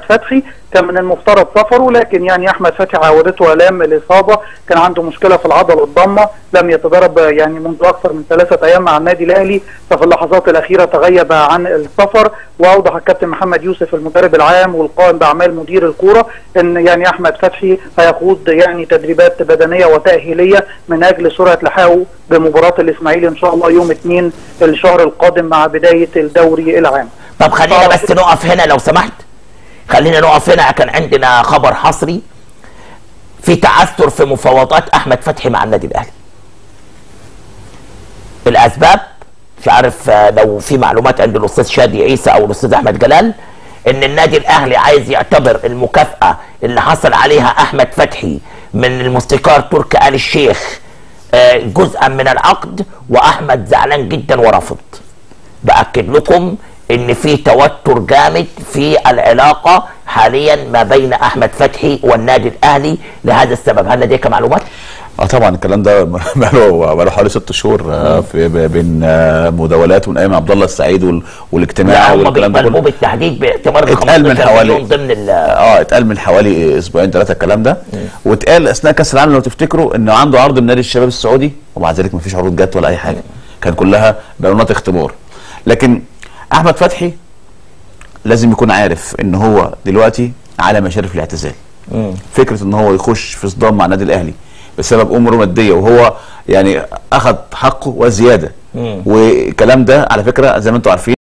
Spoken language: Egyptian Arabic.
فتحي كان من المفترض سفره لكن يعني احمد فتحي عودته الام الاصابه كان عنده مشكله في العضله الضمه لم يتدرب يعني منذ اكثر من ثلاثه ايام مع النادي الاهلي ففي اللحظات الاخيره تغيب عن السفر واوضح الكابتن محمد يوسف المدرب العام والقائم باعمال مدير الكوره ان يعني احمد فتحي هيخوض يعني تدريبات بدنيه وتاهيليه من اجل سرعه لحاقه بمباراه الاسماعيلي ان شاء الله يوم 2 الشهر القادم مع بدايه الدوري العام. طب خلينا بس نقف هنا لو سمحت خلينا نقف هنا كان عندنا خبر حصري في تعثر في مفاوضات احمد فتحي مع النادي الاهلي الاسباب مش عارف لو في معلومات عند الاستاذ شادي عيسى او الاستاذ احمد جلال ان النادي الاهلي عايز يعتبر المكافاه اللي حصل عليها احمد فتحي من الموسيقار تركي آل الشيخ جزءا من العقد واحمد زعلان جدا ورفض باكد لكم ان في توتر جامد في العلاقه حاليا ما بين احمد فتحي والنادي الاهلي لهذا السبب هل لديك معلومات؟ اه طبعا الكلام ده بقاله بقاله حوالي ست شهور في بين مداولات من ايام عبد الله السعيد والاجتماع والكلام ده كله بالتحديد باعتبار اتقال من حوالي ضمن اه اتقال من حوالي اسبوعين ثلاثه الكلام ده واتقال اثناء كاس العالم لو تفتكروا انه عنده عرض من نادي الشباب السعودي ومع ذلك ما فيش عروض جت ولا اي حاجه كان كلها بيانات اختبار لكن احمد فتحي لازم يكون عارف ان هو دلوقتي على مشارف الاعتزال فكره ان هو يخش في صدام مع النادي الاهلي بسبب امور ماديه وهو يعني اخذ حقه وزياده والكلام ده على فكره زي ما انتم عارفين